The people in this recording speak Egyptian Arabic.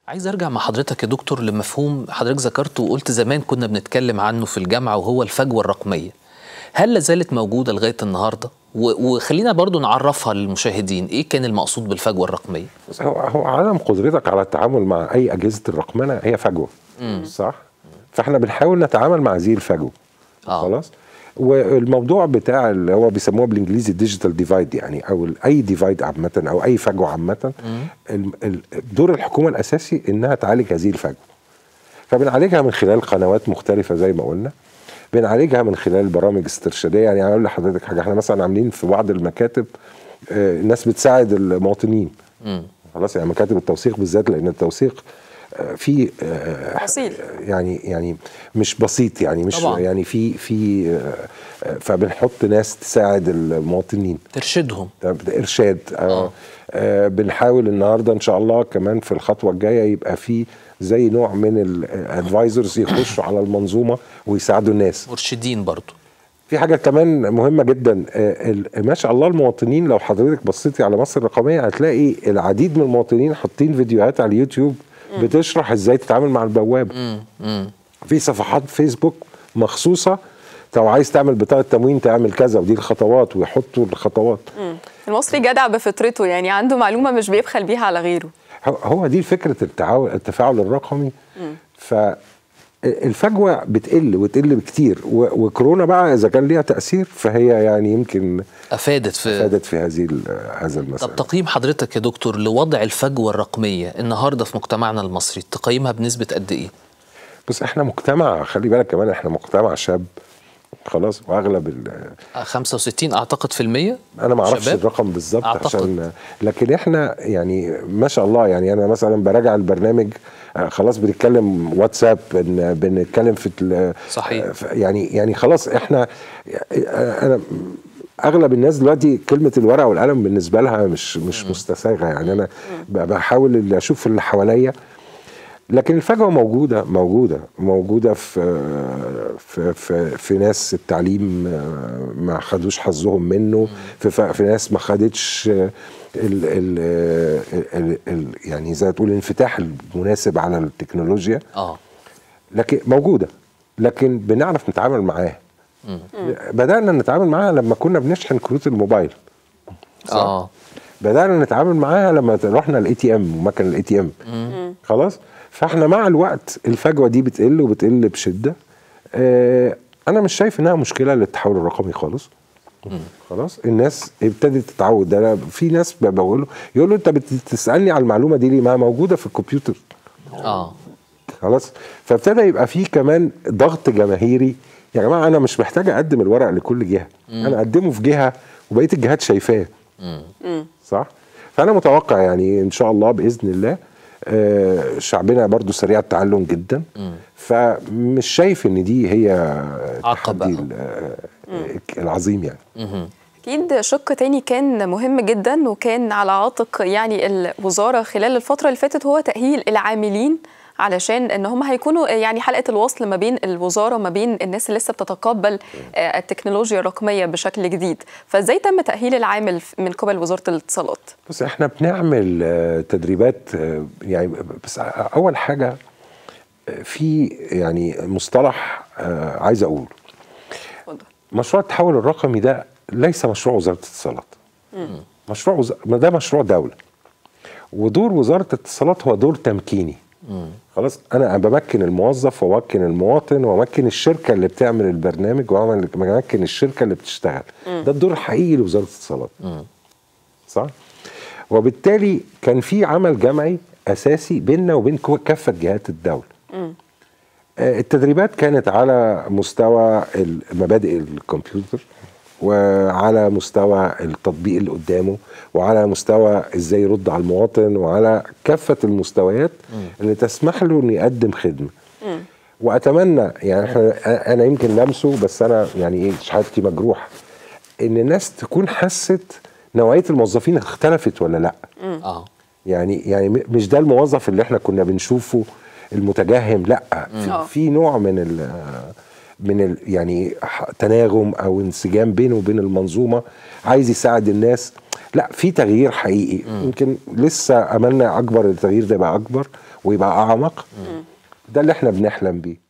عايز ارجع مع حضرتك يا دكتور لمفهوم حضرتك ذكرته وقلت زمان كنا بنتكلم عنه في الجامعه وهو الفجوه الرقميه. هل لا زالت موجوده لغايه النهارده؟ و- وخلينا برضو نعرفها للمشاهدين ايه كان المقصود بالفجوه الرقميه؟ بس هو هو عدم قدرتك على التعامل مع اي اجهزه الرقمنه هي فجوه صح فاحنا بنحاول نتعامل مع هذه الفجوه آه. خلاص والموضوع بتاع اللي هو بيسموه بالانجليزي الديجيتال ديفايد يعني او ال- اي ديفايد عامه او اي فجوه عامه ال- ال- دور الحكومه الاساسي انها تعالج هذه الفجوه فبنعالجها من خلال قنوات مختلفه زي ما قلنا بنعالجها من خلال برامج استرشاديه يعني اقول لحضرتك حاجه احنا مثلا عاملين في بعض المكاتب آه، الناس بتساعد المواطنين خلاص يعني مكاتب التوثيق بالذات لان التوثيق آه، في آه، أصيل. يعني يعني مش بسيط يعني مش طبعاً. يعني في في آه، آه، فبنحط ناس تساعد المواطنين ترشدهم ده ده ارشاد آه. آه بنحاول النهارده ان شاء الله كمان في الخطوه الجايه يبقى في زي نوع من الادفايزرز يخشوا على المنظومه ويساعدوا الناس مرشدين برضو في حاجه كمان مهمه جدا آه، ال- ما شاء الله المواطنين لو حضرتك بصيتي على مصر الرقميه هتلاقي العديد من المواطنين حاطين فيديوهات على اليوتيوب بتشرح ازاي تتعامل مع البوابه في صفحات فيسبوك مخصوصه لو عايز تعمل بطاقه تموين تعمل كذا ودي الخطوات ويحطوا الخطوات المصري جدع بفطرته يعني عنده معلومه مش بيبخل بيها على غيره هو- هو دي فكره التعاون التفاعل الرقمي ف الفجوه بتقل وتقل بكتير و- وكورونا بقى اذا كان ليها تاثير فهي يعني يمكن افادت في فادت في هذه ال- هذا طب المسألة تقييم حضرتك يا دكتور لوضع الفجوه الرقميه النهارده في مجتمعنا المصري تقييمها بنسبه قد ايه؟ بس احنا مجتمع خلي بالك كمان احنا مجتمع شاب خلاص واغلب ال- آه، 65 اعتقد في المية انا ما اعرفش شباب؟ الرقم بالظبط أعتقد. عشان لكن احنا يعني ما شاء الله يعني انا مثلا براجع البرنامج آه، خلاص بنتكلم واتساب بن بنتكلم في ال- صحيح. آه، ف- يعني يعني خلاص احنا آه، انا اغلب الناس دلوقتي كلمه الورقه والقلم بالنسبه لها مش مش مستساغه يعني انا ب- بحاول اللي اشوف اللي حواليا لكن الفجوه موجوده موجوده موجوده في في في, في ناس التعليم آه، ما خدوش حظهم منه في ف- في ناس ما خدتش آه، ال ال ال ال يعني زي ما تقول الانفتاح المناسب على التكنولوجيا اه لكن موجوده لكن بنعرف نتعامل معاها بدانا نتعامل معاها لما كنا بنشحن كروت الموبايل اه بدانا نتعامل معاها لما رحنا الاي تي ام ومكان الاي تي ام خلاص فاحنا مع الوقت الفجوه دي بتقل وبتقل بشده آه انا مش شايف انها مشكله للتحول الرقمي خالص خلاص الناس ابتدت تتعود ده أنا في ناس ب- بقول له يقول له انت بتسالني على المعلومه دي ليه ما موجوده في الكمبيوتر اه خلاص فابتدى يبقى في كمان ضغط جماهيري يا جماعه انا مش محتاج اقدم الورق لكل جهه انا اقدمه في جهه وبقيه الجهات شايفاه صح فانا متوقع يعني ان شاء الله باذن الله آه، شعبنا برضو سريع التعلم جدا فمش شايف ان دي هي عقبة. التحدي ال- آه، العظيم يعني اكيد شق تاني كان مهم جدا وكان على عاتق يعني الوزاره خلال الفتره اللي فاتت هو تاهيل العاملين علشان ان هم هيكونوا يعني حلقه الوصل ما بين الوزاره وما بين الناس اللي لسه بتتقبل آه، التكنولوجيا الرقميه بشكل جديد فازاي تم تاهيل العامل من قبل وزاره الاتصالات بص احنا بنعمل آه، تدريبات آه، يعني بس اول حاجه آه، في يعني مصطلح آه، عايز اقوله اتفضل. مشروع التحول الرقمي ده ليس مشروع وزاره الاتصالات مشروع وز... ما ده مشروع دوله ودور وزاره الاتصالات هو دور تمكيني خلاص انا بمكن الموظف وامكن المواطن وامكن الشركه اللي بتعمل البرنامج وامكن الشركه اللي بتشتغل ده الدور الحقيقي لوزاره الاتصالات صح وبالتالي كان في عمل جمعي اساسي بيننا وبين كو- كافه جهات الدوله آه، التدريبات كانت على مستوى ال- مبادئ الكمبيوتر وعلى مستوى التطبيق اللي قدامه وعلى مستوى ازاي يرد على المواطن وعلى كافه المستويات اللي تسمح له انه يقدم خدمه واتمنى يعني احنا انا يمكن لمسه بس انا يعني ايه شهادتي مجروح ان الناس تكون حست نوعيه الموظفين اختلفت ولا لا اه يعني يعني م- مش ده الموظف اللي احنا كنا بنشوفه المتجهم لا في, آه. في نوع من ال من ال يعني ح- تناغم او انسجام بينه وبين المنظومه عايز يساعد الناس لا في تغيير حقيقي يمكن لسه املنا اكبر التغيير ده يبقى اكبر ويبقى اعمق ده اللي احنا بنحلم بيه